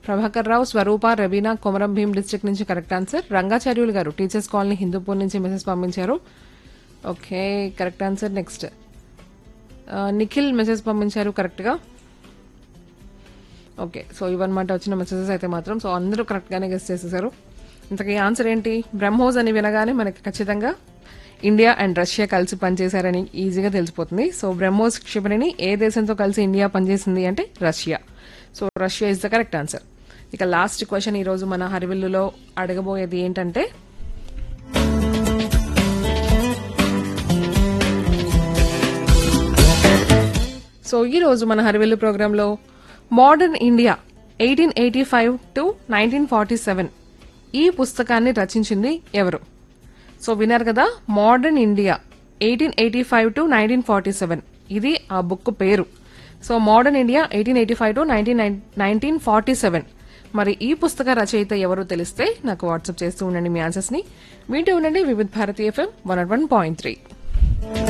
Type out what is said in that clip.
Prabhakar Rao Swaroopa Raveena Komaram Bheem district నుంచి correct answer Rangacharyulu garu teachers colony Hindupur నుంచి message పంపించారు okay correct answer next Nikhil message పంపించారు కరెక్ట్గా ఓకే సో ఇవన్నమాట వచ్చిన మెసేజెస్ అయితే మాత్రం సో అందరూ కరెక్ట్గానే గెస్ట్ చేసేసారు ఇంతకీ ఆన్సర్ ఏంటి బ్రహ్మోస్ అని వినగానే మనకి ఖచ్చితంగా ఇండియా అండ్ రష్యా కలిసి పనిచేశారని ఈజీగా తెలిసిపోతుంది సో బ్రహ్మోస్ క్షిపణిని ఏ దేశంతో కలిసి ఇండియా పనిచేసింది అంటే Russia so Russia is the correct answer ఇక లాస్ట్ క్వశ్చన్ ఈరోజు మన హరివిల్లులో అడగబోయేది ఏంటంటే సో ఈ రోజు మన హరివెల్లు ప్రోగ్రాంలో modern India eighteen eighty five to nineteen forty seven ఈ పుస్తకాన్ని రచించింది ఎవరు సో విన్నారు కదా modern India eighteen eighty five to nineteen forty seven ఇది ఆ బుక్ పేరు so modern India eighteen eighty five to nineteen nineteen forty seven మరి ఈ పుస్తక రచయిత ఎవరో తెలిస్తే నాకు వాట్సాప్ చేస్తూ ఉండండి మీ ఆన్సర్స్ని వింటూ ఉండండి Vividh Bharati FM one one point three